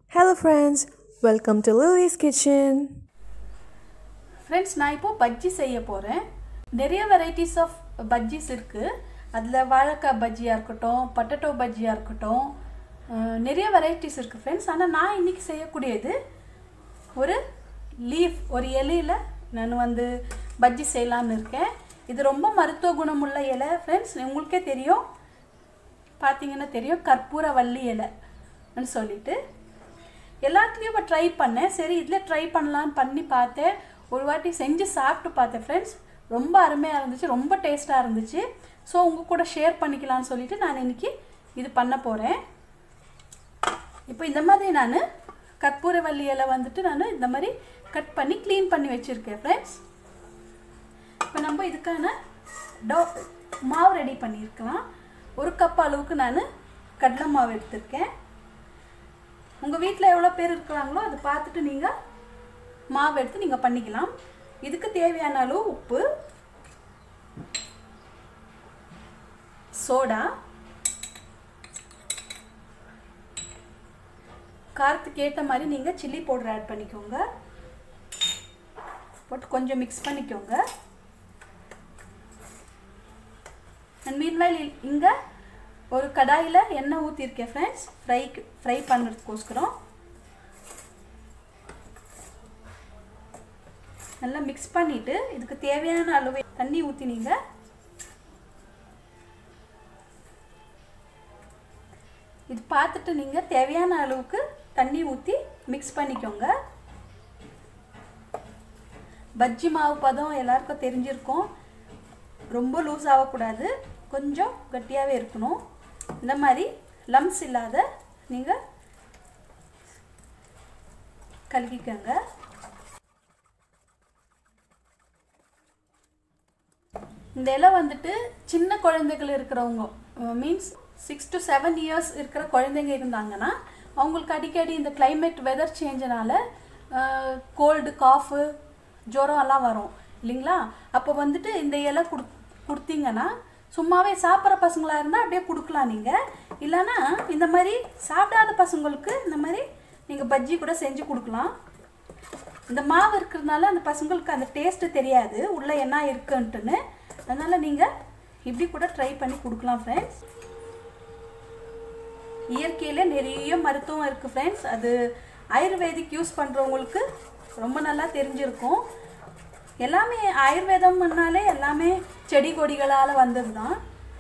Hello, friends. Welcome to Lily's Kitchen. Friends நான் இப்போ பஜ்ஜி செய்ய போகிறேன் நிறைய வெரைட்டிஸ் ஆஃப் பஜ்ஜிஸ் இருக்குது அதில் வாழைக்காய் பஜ்ஜியாக இருக்கட்டும் பட்டட்டோ பஜ்ஜியாக இருக்கட்டும் அஹ், நிறைய வெரைட்டிஸ் இருக்குது ஃப்ரெண்ட்ஸ் ஆனால் நான் இன்னைக்கு செய்யக்கூடியது ஒரு லீஃப் ஒரு இலையில நான் வந்து பஜ்ஜி செய்யலாம்னு இருக்கேன் இது ரொம்ப மருத்துவ குணமுள்ள இலை ஃப்ரெண்ட்ஸ் உங்களுக்கே தெரியும் பார்த்தீங்கன்னா தெரியும் கற்பூரவள்ளி இலைன்னு சொல்லிட்டு எல்லாத்துலேயும் இப்போ ட்ரை பண்ணேன் சரி இதில் ட்ரை பண்ணலான்னு பண்ணி பார்த்தேன் ஒரு வாட்டி செஞ்சு சாப்பிட்டு பார்த்தேன் ஃப்ரெண்ட்ஸ் ரொம்ப அருமையாக இருந்துச்சு ரொம்ப டேஸ்ட்டாக இருந்துச்சு ஸோ உங்கள் கூட ஷேர் பண்ணிக்கலாம்னு சொல்லிட்டு நான் இன்னைக்கு இது பண்ண போகிறேன் இப்போ இந்த மாதிரி நான் கற்பூரவள்ளி இலை வந்துட்டு நான் இந்த மாதிரி கட் பண்ணி க்ளீன் பண்ணி வச்சுருக்கேன் ஃப்ரெண்ட்ஸ் இப்போ நம்ம இதுக்கான டோ மாவு ரெடி பண்ணியிருக்கலாம் ஒரு கப் அளவுக்கு நான் கடலை மாவு எடுத்திருக்கேன் உங்கள் வீட்டில் எவ்வளோ பேர் இருக்கிறாங்களோ அதை பார்த்துட்டு நீங்கள் மாவு எடுத்து நீங்கள் பண்ணிக்கலாம் இதுக்கு தேவையான அளவு உப்பு சோடா காரத்துக்கு ஏற்ற மாதிரி நீங்கள் சில்லி பவுடர் ஆட் பண்ணிக்கோங்க போட்டு கொஞ்சம் மிக்ஸ் பண்ணிக்கோங்க அண்ட் மீன்வைல் இங்கே ஒரு கடாயில் எண்ணெய் ஊற்றிருக்கேன் ஃப்ரெண்ட்ஸ் ஃப்ரைக்கு ஃப்ரை பண்ணுறதுக்கோஸ்கரம் நல்லா மிக்ஸ் பண்ணிவிட்டு இதுக்கு தேவையான அளவு தண்ணி ஊற்றினீங்க இது பார்த்துட்டு நீங்கள் தேவையான அளவுக்கு தண்ணி ஊற்றி மிக்ஸ் பண்ணிக்கோங்க பஜ்ஜி மாவு பதம் எல்லாருக்கும் தெரிஞ்சிருக்கும் ரொம்ப லூஸ் ஆகக்கூடாது கொஞ்சம் கட்டியாகவே இருக்கணும் இந்த மாதிரி லம்ஸ் இல்லாத நீங்கள் கலக்கிக்கோங்க இந்த இலை வந்துட்டு சின்ன குழந்தைகள் இருக்கிறவங்க means six to seven years இருக்கிற குழந்தைங்க இருந்தாங்கன்னா அவங்களுக்கு அடிக்கடி இந்த climate வெதர் சேஞ்சினால கோல்டு காஃபு ஜுரம் எல்லாம் வரும் இல்லைங்களா அப்போ வந்துட்டு இந்த இலை கொடு கொடுத்தீங்கன்னா சும்மாவே சாப்பிட்ற பசங்களாக இருந்தால் அப்படியே கொடுக்கலாம் நீங்கள் இல்லைன்னா இந்த மாதிரி சாப்பிடாத பசங்களுக்கு இந்த மாதிரி நீங்கள் பஜ்ஜி கூட செஞ்சு கொடுக்கலாம் இந்த மாவு இருக்கிறதுனால அந்த பசங்களுக்கு அந்த டேஸ்ட்டு தெரியாது உள்ளே என்ன இருக்குன்ட்டுன்னு அதனால் நீங்கள் இப்படி கூட ட்ரை பண்ணி கொடுக்கலாம் ஃப்ரெண்ட்ஸ் இயற்கையிலே நிறைய மருத்துவம் இருக்குது ஃப்ரெண்ட்ஸ் அது ஆயுர்வேதிக் யூஸ் பண்ணுறவங்களுக்கு ரொம்ப நல்லா தெரிஞ்சிருக்கும் எல்லாமே ஆயுர்வேதம்னாலே எல்லாமே செடி கொடிகளால் வந்தது தான்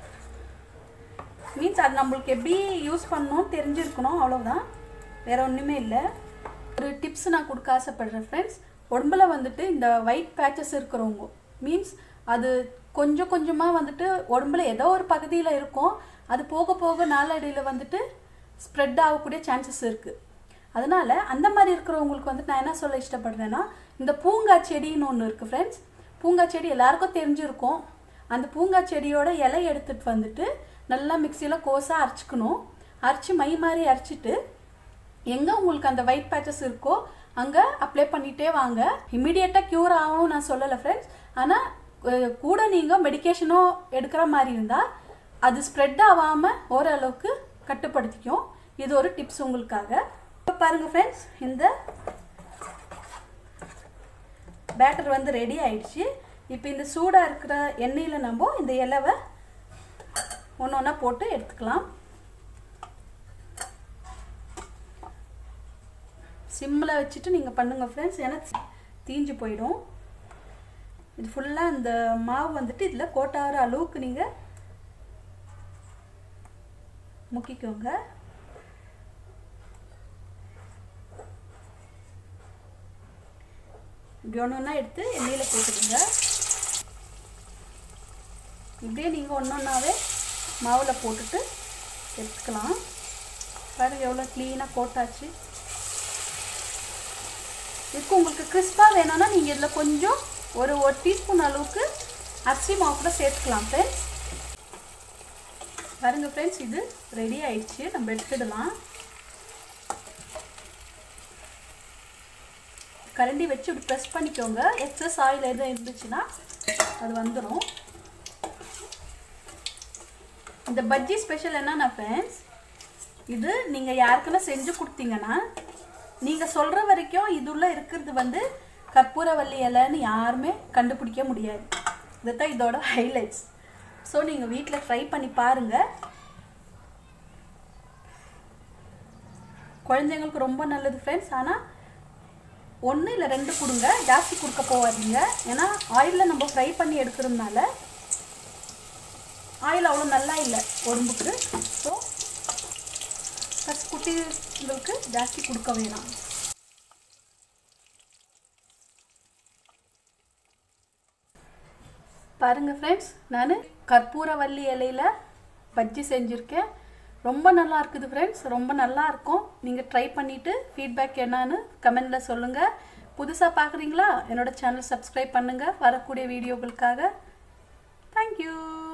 மீன்ஸ் அது நம்மளுக்கு எப்படி யூஸ் பண்ணணும் தெரிஞ்சிருக்கணும் அவ்வளோதான் வேற ஒன்றுமே இல்லை ஒரு டிப்ஸ் நான் கொடுக்க ஆசைப்படுறேன் ஃப்ரெண்ட்ஸ் உடம்புல வந்துட்டு இந்த ஒயிட் பேச்சஸ் இருக்கிறவங்க மீன்ஸ் அது கொஞ்சம் கொஞ்சமாக வந்துட்டு உடம்புல ஏதோ ஒரு பகுதியில் இருக்கும் அது போக போக நாளடைவில் வந்துட்டு ஸ்ப்ரெட் ஆகக்கூடிய சான்சஸ் இருக்குது அதனால அந்த மாதிரி இருக்கிறவங்களுக்கு வந்துட்டு நான் என்ன சொல்ல இஷ்டப்படுறேன்னா இந்த பூங்கா செடின்னு ஒன்று இருக்குது ஃப்ரெண்ட்ஸ் பூங்கா செடி எல்லாருக்கும் தெரிஞ்சிருக்கும் அந்த பூங்கா செடியோட இலை எடுத்துட்டு வந்துட்டு நல்லா மிக்சியில் கோஸாக அரைச்சிக்கணும் அரைச்சி மை மாதிரி அரைச்சிட்டு எங்கே உங்களுக்கு அந்த ஒயிட் பேச்சஸ் இருக்கோ அங்கே அப்ளை பண்ணிகிட்டே வாங்க இம்மிடியேட்டாக க்யூர் ஆகும் நான் சொல்லலை ஃப்ரெண்ட்ஸ் ஆனால் கூட நீங்கள் மெடிக்கேஷனோ எடுக்கிற மாதிரி இருந்தால் அது ஸ்ப்ரெட் ஆகாமல் ஓரளவுக்கு கட்டுப்படுத்திக்கும் இது ஒரு டிப்ஸ் உங்களுக்காக இப்போ பாருங்கள் ஃப்ரெண்ட்ஸ் இந்த பேட்டர் வந்து ரெடி ஆயிடுச்சு இப்போ இந்த சூடாக இருக்கிற எண்ணெயில் நம்ம இந்த இலவை ஒன்று ஒன்றா போட்டு எடுத்துக்கலாம் சிம்மில் வச்சுட்டு நீங்கள் பண்ணுங்கள் ஃப்ரெண்ட்ஸ் ஏன்னா தீஞ்சு போயிடும் இது ஃபுல்லாக இந்த மாவு வந்துட்டு இதில் கோட்டாகிற அளவுக்கு நீங்கள் முக்கிக்கோங்க இப்படி ஒன்று ஒன்றா எடுத்து எண்ணெயில் போட்டுடுங்க இப்படியே நீங்கள் ஒன்று ஒன்றாவே மாவில் போட்டுட்டு எடுத்துக்கலாம் பாருங்க எவ்வளோ க்ளீனாக போட்டாச்சு இதுக்கு உங்களுக்கு கிறிஸ்பாக வேணும்னா நீங்கள் இதில் கொஞ்சம் ஒரு ஒரு டீஸ்பூன் அளவுக்கு அரிசி மாவு கூட சேர்த்துக்கலாம் ஃப்ரெண்ட்ஸ் பாருங்க ஃப்ரெண்ட்ஸ் இது ரெடி ஆயிடுச்சு நம்ம எடுத்துடலாம் கரண்டி வச்சு இப்படி ப்ரெஸ் பண்ணிக்கோங்க எக்ஸஸ் ஆயில் எதுவும் இருந்துச்சுன்னா அது வந்துடும் இந்த பஜ்ஜி ஸ்பெஷல் என்னன்னா ஃப்ரெண்ட்ஸ் இது நீங்கள் யாருக்குன்னா செஞ்சு கொடுத்தீங்கன்னா நீங்கள் சொல்கிற வரைக்கும் இதுள்ள இருக்கிறது வந்து கற்பூரவள்ளி இலைன்னு யாருமே கண்டுபிடிக்க முடியாது இதுதான் இதோட ஹைலைட்ஸ் ஸோ நீங்கள் வீட்டில் ட்ரை பண்ணி பாருங்கள் குழந்தைங்களுக்கு ரொம்ப நல்லது ஃப்ரெண்ட்ஸ் ஆனால் ஒன்று இல்லை ரெண்டு கொடுங்க ஜாஸ்தி கொடுக்க போகாதீங்க ஏன்னா ஆயிலில் நம்ம ஃப்ரை பண்ணி எடுக்கிறதுனால ஆயில் அவ்வளோ நல்லா இல்லை உடம்புக்கு ஸோ ஃபஸ்ட் குட்டிங்களுக்கு ஜாஸ்தி கொடுக்க வேணாம் பாருங்கள் ஃப்ரெண்ட்ஸ் நான் கற்பூரவல்லி இலையில் பஜ்ஜி செஞ்சுருக்கேன் ரொம்ப நல்லா இருக்குது ஃப்ரெண்ட்ஸ் ரொம்ப நல்லா இருக்கும் நீங்கள் ட்ரை பண்ணிவிட்டு ஃபீட்பேக் என்னன்னு கமெண்டில் சொல்லுங்கள் புதுசாக பார்க்குறீங்களா என்னோட சேனல் சப்ஸ்கிரைப் பண்ணுங்கள் வரக்கூடிய வீடியோக்களுக்காக தேங்க்யூ